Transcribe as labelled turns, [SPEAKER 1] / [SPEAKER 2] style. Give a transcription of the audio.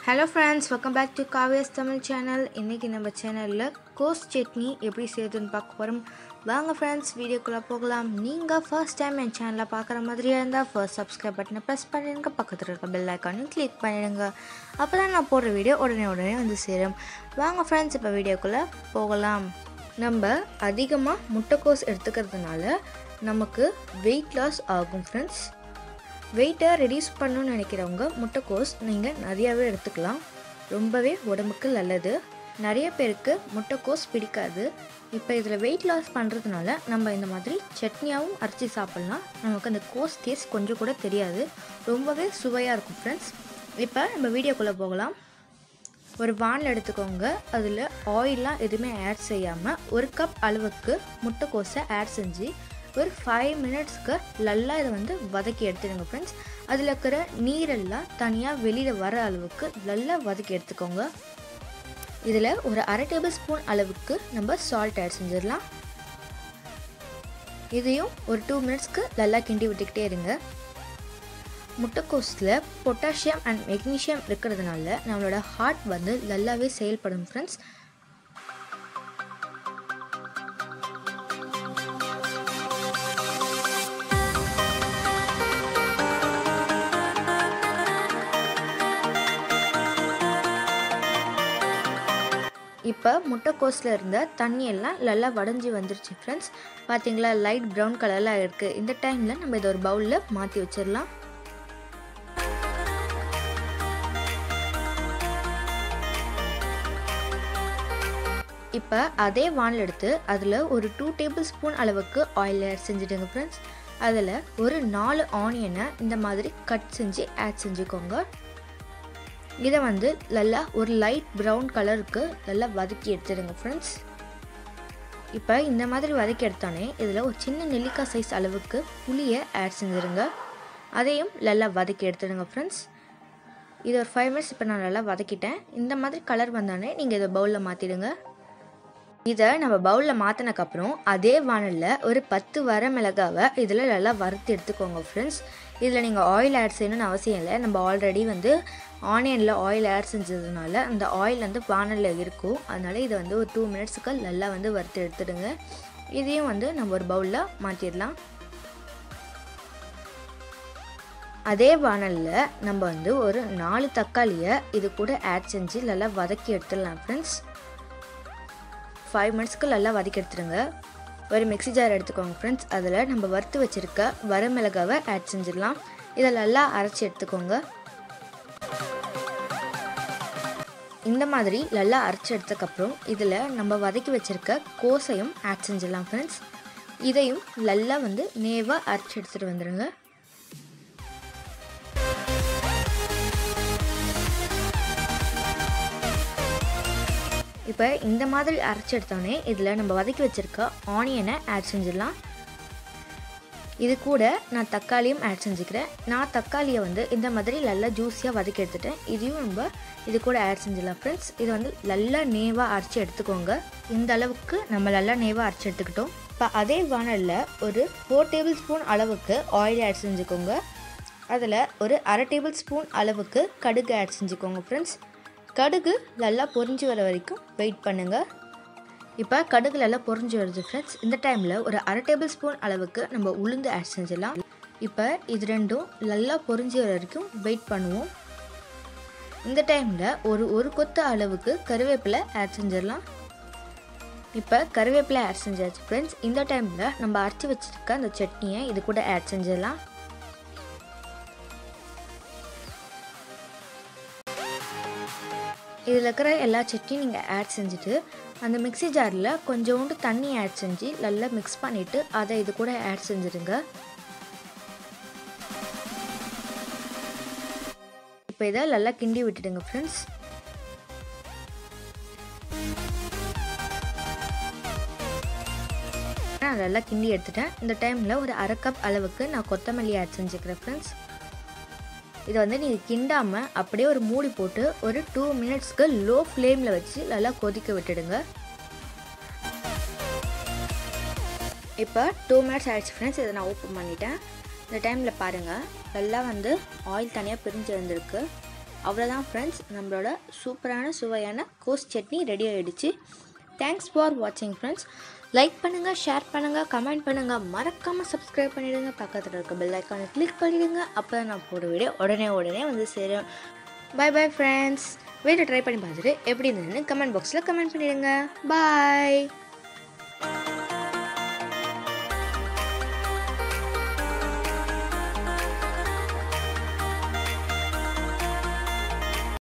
[SPEAKER 1] hello friends welcome back to Kaviya's Tamil channel இன்றைக்கி நம்ம சேனலில் கோஸ் சட்னி எப்படி செய்யுதுன்னு பார்க்க போகிறோம் வாங்க ஃப்ரெண்ட்ஸ் வீடியோக்குள்ளே போகலாம் நீங்கள் ஃபர்ஸ்ட் டைம் என் சேனலை பார்க்குற மாதிரியாக இருந்தால் ஃபர்ஸ்ட் சப்ஸ்கிரைப் பட்டனை ப்ரெஸ் பண்ணிடுங்க பக்கத்தில் இருக்க பெல் ஐக்கானையும் கிளிக் பண்ணிடுங்க அப்போ தான் நான் போடுற வீடியோ உடனே உடனே வந்து சேரும் வாங்க ஃப்ரெண்ட்ஸ் இப்போ வீடியோக்குள்ளே போகலாம் நம்ம அதிகமாக முட்டைக்கோஸ் எடுத்துக்கிறதுனால நமக்கு வெயிட் லாஸ் ஆகும் ஃப்ரெண்ட்ஸ் வெயிட்டை ரெடியூஸ் பண்ணணும்னு நினைக்கிறவங்க முட்டைக்கோஸ் நீங்கள் நிறையாவே எடுத்துக்கலாம் ரொம்பவே உடம்புக்கு நல்லது நிறைய பேருக்கு முட்டைக்கோஸ் பிடிக்காது இப்போ இதில் வெயிட் லாஸ் பண்ணுறதுனால நம்ம இந்த மாதிரி சட்னியாகவும் அரைச்சி சாப்பிட்லாம் நமக்கு அந்த கோஸ் டேஸ்ட் கொஞ்சம் கூட தெரியாது ரொம்பவே சுவையாக இருக்கும் ஃப்ரெண்ட்ஸ் இப்போ நம்ம வீடியோக்குள்ளே போகலாம் ஒரு வானில் எடுத்துக்கோங்க அதில் ஆயிலெலாம் எதுவுமே ஆட் செய்யாமல் ஒரு கப் அளவுக்கு முட்டைக்கோஸை ஆட் செஞ்சு ஒரு ஃபைவ் மினிட்ஸ்க்கு நல்லா இதை வந்து வதக்கி எடுத்துடுங்க ஃப்ரெண்ட்ஸ் அதில் இருக்கிற நீரெல்லாம் தனியாக வெளியில் வர அளவுக்கு நல்லா வதக்கி எடுத்துக்கோங்க இதில் ஒரு அரை டேபிள் ஸ்பூன் அளவுக்கு நம்ம சால்ட் ஆட் செஞ்சிடலாம் இதையும் ஒரு டூ மினிட்ஸ்க்கு நல்லா கிண்டி விட்டுக்கிட்டே இருங்க முட்டைக்கோஸில் பொட்டாசியம் அண்ட் மெக்னீஷியம் இருக்கிறதுனால நம்மளோட ஹார்ட் வந்து நல்லாவே செயல்படும் ஃப்ரெண்ட்ஸ் இப்போ முட்டைக்கோஸில் இருந்த தண்ணி எல்லாம் நல்லா வடைஞ்சி வந்துருச்சு ஃப்ரெண்ட்ஸ் பார்த்தீங்களா லைட் ப்ரௌன் கலரில் இருக்குது இந்த டைமில் நம்ம இதை ஒரு பவுலில் மாற்றி வச்சிடலாம் இப்போ அதே வானில் எடுத்து அதில் ஒரு டூ டேபிள் ஸ்பூன் அளவுக்கு ஆயில் ஆட் செஞ்சுடுங்க ஃப்ரெண்ட்ஸ் அதில் ஒரு நாலு ஆனியனை இந்த மாதிரி கட் செஞ்சு ஆட் செஞ்சுக்கோங்க இதை வந்து நல்லா ஒரு லைட் ப்ரௌன் கலருக்கு நல்லா வதக்கி எடுத்துடுங்க ஃப்ரெண்ட்ஸ் இப்போ இந்த மாதிரி வதக்கி எடுத்தோடனே இதில் ஒரு சின்ன நெல்லிக்காய் சைஸ் அளவுக்கு புளியை ஆட் செஞ்சுருங்க அதையும் நல்லா வதக்கி எடுத்துடுங்க ஃப்ரெண்ட்ஸ் இது ஒரு ஃபைவ் மினிட்ஸ் இப்போ நான் நல்லா வதக்கிட்டேன் இந்த மாதிரி கலர் வந்தோடனே நீங்கள் இதை பவுலில் மாற்றிடுங்க இதை நம்ம பவுலில் மாற்றினக்கப்புறம் அதே வானலில் ஒரு பத்து வர மிளகாவை இதில் நல்லா வறுத்து எடுத்துக்கோங்க ஃப்ரெண்ட்ஸ் இதில் நீங்கள் ஆயில் ஆட் செய்யணும்னு அவசியம் இல்லை நம்ம ஆல்ரெடி வந்து ஆனியனில் ஆயில் ஆட் செஞ்சதுனால அந்த ஆயில் வந்து வானலில் இருக்கும் அதனால் இதை வந்து ஒரு டூ மினிட்ஸுக்கு நல்லா வந்து வறுத்து எடுத்துடுங்க இதையும் வந்து நம்ம ஒரு பவுலில் மாற்றிடலாம் அதே வானலில் நம்ம வந்து ஒரு நாலு தக்காளியை இது கூட ஆட் செஞ்சு நல்லா வதக்கி எடுத்துடலாம் ஃப்ரெண்ட்ஸ் ஃபைவ் மினிட்ஸ்க்கு நல்லா வதக்கி எடுத்துருங்க ஒரு மிக்சி ஜார் எடுத்துக்கோங்க ஃப்ரெண்ட்ஸ் அதில் நம்ம வறுத்து வச்சுருக்க வரமிளகாவை ஆட் செஞ்சிடலாம் இதை நல்லா அரைச்சி எடுத்துக்கோங்க இந்த மாதிரி நல்லா அரைச்சி எடுத்ததுக்கப்புறம் இதில் நம்ம வதக்கி வச்சுருக்க கோஸையும் ஆட் செஞ்சிடலாம் ஃப்ரெண்ட்ஸ் இதையும் நல்லா வந்து நேவாக அரைச்சி எடுத்துகிட்டு வந்துடுங்க இப்போ இந்த மாதிரி அரைச்சி எடுத்தோடனே இதில் நம்ம வதக்கி வச்சுருக்க ஆனியனை ஆட் செஞ்சிடலாம் இது கூட நான் தக்காளியும் ஆட் செஞ்சுக்கிறேன் நான் தக்காளியை வந்து இந்த மாதிரி நல்லா ஜூஸியாக வதக்கி எடுத்துட்டேன் இதையும் நம்ம இது கூட ஆட் செஞ்சிடலாம் ஃப்ரெண்ட்ஸ் இது வந்து நல்லா நேவாக அரைச்சி எடுத்துக்கோங்க இந்த அளவுக்கு நம்ம நல்லா நேவாக அரைச்சி எடுத்துக்கிட்டோம் இப்போ அதே வானலில் ஒரு ஃபோர் டேபிள் ஸ்பூன் அளவுக்கு ஆயில் ஆட் செஞ்சுக்கோங்க அதில் ஒரு அரை டேபிள் ஸ்பூன் அளவுக்கு கடுகு ஆட் செஞ்சுக்கோங்க ஃப்ரெண்ட்ஸ் கடுகு நல்லா பொரிஞ்சு வர வரைக்கும் வெயிட் பண்ணுங்கள் இப்போ கடுகு நல்லா பொரிஞ்சு வருது ஃப்ரெண்ட்ஸ் இந்த டைமில் ஒரு அரை டேபிள் ஸ்பூன் அளவுக்கு நம்ம உளுந்து ஆட் செஞ்சிடலாம் இப்போ இது ரெண்டும் நல்லா பொரிஞ்சு வர வரைக்கும் வெயிட் பண்ணுவோம் இந்த டைமில் ஒரு ஒரு கொத்து அளவுக்கு கருவேப்பிலை ஆட் செஞ்சிடலாம் இப்போ கருவேப்பிலை ஆட் செஞ்சாச்சு ஃப்ரெண்ட்ஸ் இந்த டைமில் நம்ம அரைச்சி வச்சுருக்க அந்த சட்னியை இது கூட ஆட் செஞ்சிடலாம் இதில் இருக்கிற எல்லா சட்னியும் நீங்கள் ஆட் செஞ்சுட்டு அந்த மிக்சி ஜாரில் கொஞ்சோண்டு தண்ணி ஆட் செஞ்சு நல்லா மிக்ஸ் பண்ணிவிட்டு அதை இது கூட ஆட் செஞ்சுடுங்க இப்போ இதை நல்லா கிண்டி விட்டுடுங்க ஃப்ரெண்ட்ஸ் நான் நல்லா கிண்டி எடுத்துட்டேன் இந்த டைமில் ஒரு அரை கப் அளவுக்கு நான் கொத்தமல்லி ஆட் செஞ்சுக்கிறேன் ஃப்ரெண்ட்ஸ் இதை வந்து நீங்கள் கிண்டாமல் அப்படியே ஒரு மூடி போட்டு ஒரு டூ மினிட்ஸ்க்கு லோ ஃப்ளேமில் வச்சு நல்லா கொதிக்க விட்டுடுங்க இப்போ டூ மினிட்ஸ் ஆயிடுச்சு ஃப்ரெண்ட்ஸ் இதை நான் ஓப்பன் பண்ணிட்டேன் இந்த டைமில் பாருங்கள் நல்லா வந்து ஆயில் தனியாக பிரிஞ்சு வந்திருக்கு அவ்வளோதான் ஃப்ரெண்ட்ஸ் நம்மளோட சூப்பரான சுவையான கோஸ் சட்னி ரெடி ஆகிடுச்சு தேங்க்ஸ் ஃபார் வாட்சிங் ஃப்ரெண்ட்ஸ் லைக் பண்ணுங்கள் ஷேர் பண்ணுங்கள் கமெண்ட் பண்ணுங்கள் மறக்காமல் சப்ஸ்கிரைப் பண்ணிவிடுங்க பக்கத்தில் இருக்க பெல் ஐக்கானை கிளிக் பண்ணிவிடுங்க அப்போ தான் நான் போடுற வீடியோ உடனே உடனே வந்து சேரும் bye bye friends video try பண்ணி பார்த்துட்டு எப்படி இருந்ததுன்னு கமெண்ட் பாக்ஸில் கமெண்ட் பண்ணிவிடுங்க பாய்